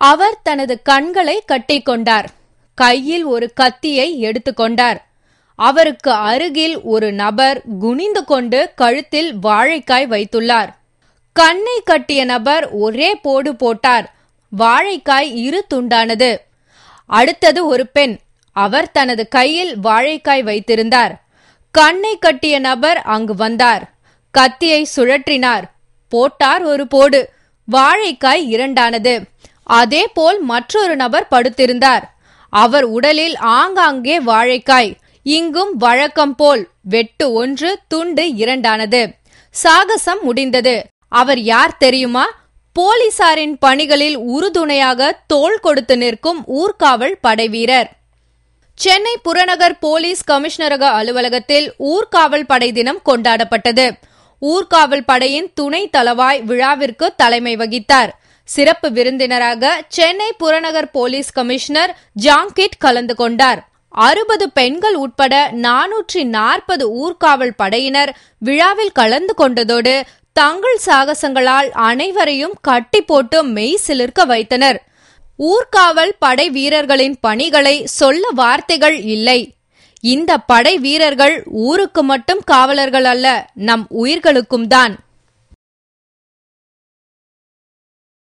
அவர் தனது கண்களை கட்டிக்கொண்டார் கையில் ஒரு கத்தியை எடுத்துக்கொண்டார் அவருக்கு அருகில் ஒரு நபர் குனிந்து கொண்டு கழுத்தில் வாழைக்காய் வைத்துள்ளார் கண்ணை கட்டிய நபர் ஒரே போடு போட்டார் வாழைக்காய் இரு துண்டானது அடுத்தது ஒரு பெண் அவர் தனது கையில் வாழைக்காய் வைத்திருந்தார் கண்ணை கட்டிய நபர் அங்கு வந்தார் கத்தியை சுழற்றினார் போட்டார் ஒரு போடு வாழைக்காய் இரண்டானது அதேபோல் மற்றொரு நபர் படுத்திருந்தார் அவர் உடலில் ஆங்காங்கே வாழைக்காய் இங்கும் வழக்கம் போல் வெட்டு ஒன்று துண்டு இரண்டானது சாகசம் முடிந்தது அவர் யார் தெரியுமா போலீசாரின் பணிகளில் உறுதுணையாக தோள் கொடுத்து நிற்கும் ஊர்காவல் படைவீரர் சென்னை புறநகர் போலீஸ் கமிஷனரக அலுவலகத்தில் ஊர்காவல் படை தினம் கொண்டாடப்பட்டது ஊர்காவல் படையின் துணை தளவாய் விழாவிற்கு தலைமை வகித்தார் சிறப்பு விருந்தினராக சென்னை புறநகர் போலீஸ் கமிஷனர் ஜாங்கிட் கலந்து கொண்டார் அறுபது பெண்கள் உட்பட நானூற்றி நாற்பது ஊர்காவல் படையினர் விழாவில் கலந்து கொண்டதோடு தங்கள் சாகசங்களால் அனைவரையும் கட்டி போட்டு மெய் சிலிர்க்க வைத்தனர் ஊர்காவல் படை வீரர்களின் பணிகளை சொல்ல வார்த்தைகள் இல்லை இந்த படை வீரர்கள் ஊருக்கு மட்டும் காவலர்கள் அல்ல நம் உயிர்களுக்கும் தான்